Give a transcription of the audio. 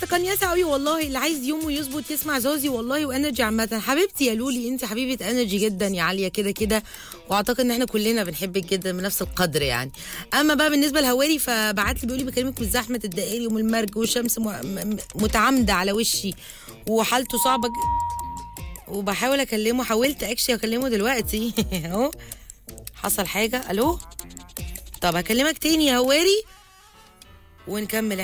مستقنيسه قوي والله اللي عايز يومه يظبط يسمع زوزي والله وانرجي عامه حبيبتي يا لولي انت حبيبه انرجي جدا يا عاليه كده كده واعتقد ان احنا كلنا بنحبك جدا بنفس القدر يعني اما بقى بالنسبه لهواري فبعت لي بيقول لي بكلمك من زحمه الدائري ومن المرج والشمس م- م- متعامده على وشي وحالته صعبه ج- وبحاول اكلمه حاولت اكشلي اكلمه دلوقتي اهو حصل حاجه الو طب هكلمك تاني يا هواري ونكمل